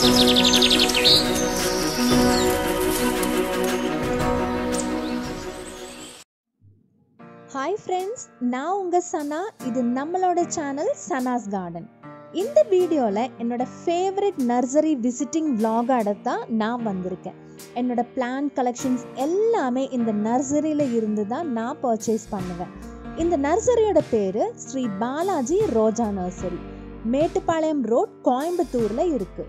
hi friends நான் உங்கள் சனா இது நம்மளோட சேனல் சனாஸ் கார்டன் இந்த வீடியோவில் என்னோட ஃபேவரட் நர்சரி விசிட்டிங் vlog-ஆட தான் நான் வந்திருக்கேன் என்னோட பிளான்ட் கலெக்ஷன்ஸ் எல்லாமே இந்த நர்சரியில் இருந்து தான் நான் பர்ச்சேஸ் பண்ணுவேன் இந்த நர்சரியோட பேர் ஸ்ரீ பாலாஜி ரோஜா நர்சரி மேட்டுப்பாளையம் ரோட் கோயம்புத்தூரில் இருக்குது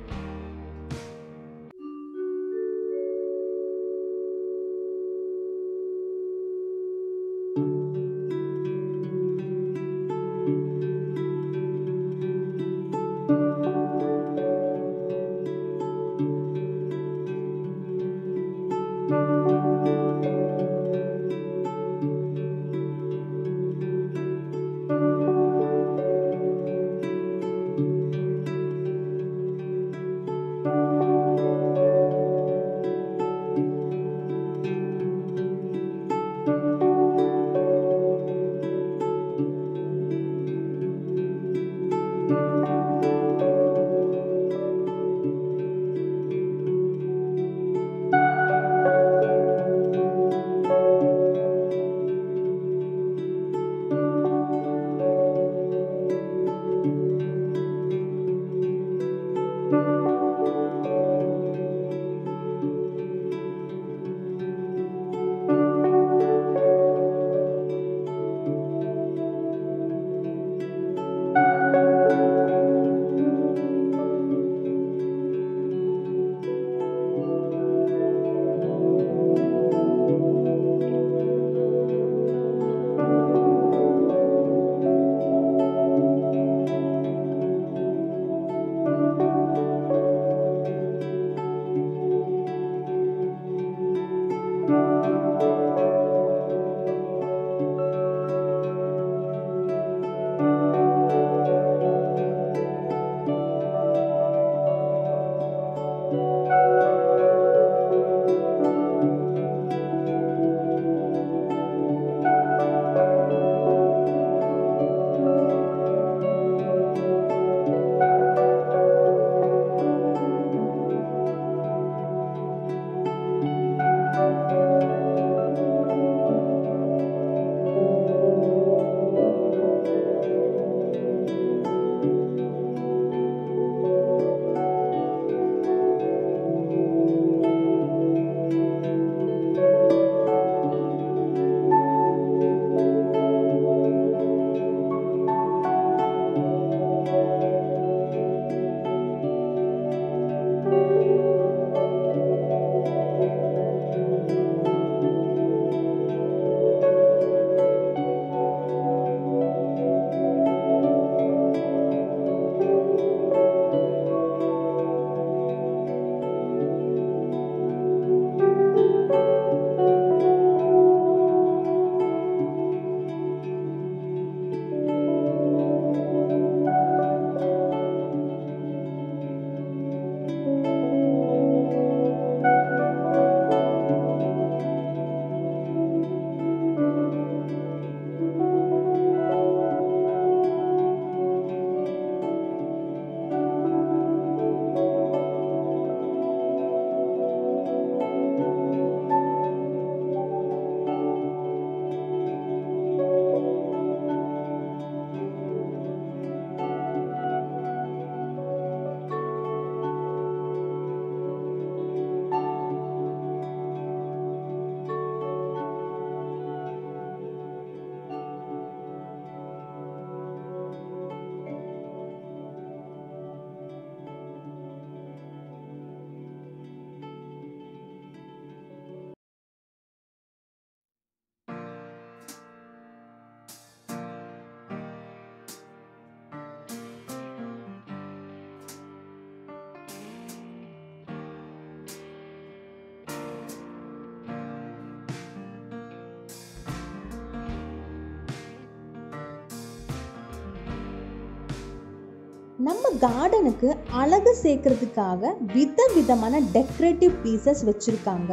நம்ம கார்டனுக்கு அழகு சேர்க்கறதுக்காக வித விதமான டெக்கரேட்டிவ் பீசஸ் வச்சுருக்காங்க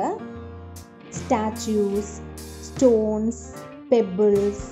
ஸ்டாச்சூஸ் ஸ்டோன்ஸ் பெபிள்ஸ்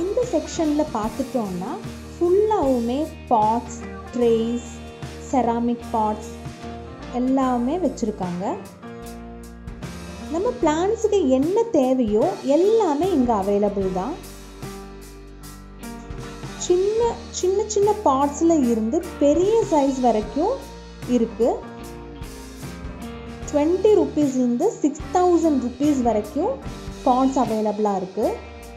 இந்த செக்ஷனில் பார்த்துட்டோன்னா ஃபுல்லாகவுமே பாட்ஸ் ட்ரேஸ் செராமிக் பாட்ஸ் எல்லாமே வச்சுருக்காங்க நம்ம பிளான்ஸுக்கு என்ன தேவையோ எல்லாமே இங்கே அவைலபிள் தான் சின்ன சின்ன சின்ன பாட்ஸில் இருந்து பெரிய சைஸ் வரைக்கும் இருக்குது டுவெண்ட்டி ருபீஸ்லேருந்து சிக்ஸ் தௌசண்ட் ருபீஸ் வரைக்கும் பாட்ஸ் அவைலபிளாக இருக்குது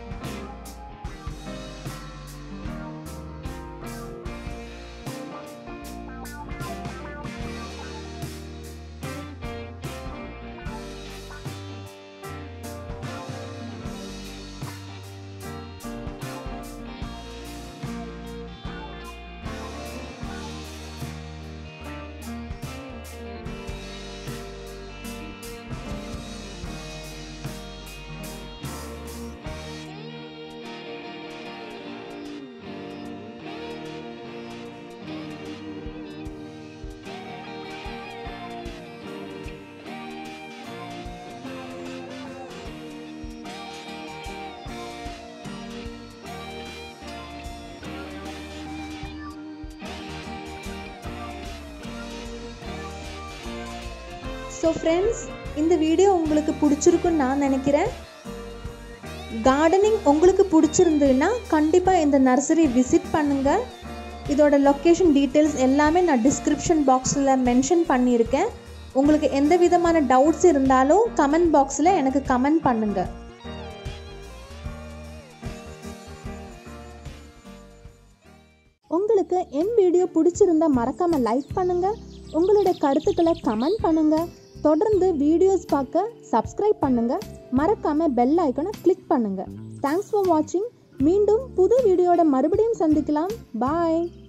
ஸோ ஃப்ரெண்ட்ஸ் இந்த வீடியோ உங்களுக்கு பிடிச்சிருக்குன்னு நான் நினைக்கிறேன் கார்டனிங் உங்களுக்கு பிடிச்சிருந்ததுன்னா கண்டிப்பாக இந்த நர்சரி விசிட் பண்ணுங்கள் இதோட லொக்கேஷன் டீட்டெயில்ஸ் எல்லாமே நான் டிஸ்கிரிப்ஷன் பாக்ஸில் மென்ஷன் பண்ணியிருக்கேன் உங்களுக்கு எந்த விதமான டவுட்ஸ் இருந்தாலும் கமெண்ட் பாக்ஸில் எனக்கு கமெண்ட் பண்ணுங்கள் உங்களுக்கு என் வீடியோ பிடிச்சிருந்தா மறக்காமல் லைக் பண்ணுங்கள் உங்களுடைய கருத்துக்களை கமெண்ட் பண்ணுங்கள் தொடர்ந்து வீடியோஸ் பார்க்க சப்ஸ்கிரைப் பண்ணுங்கள் மறக்காமல் பெல் ஐக்கனை கிளிக் பண்ணுங்கள் தேங்க்ஸ் ஃபார் வாட்சிங் மீண்டும் புது வீடியோட மறுபடியும் சந்திக்கலாம் பாய்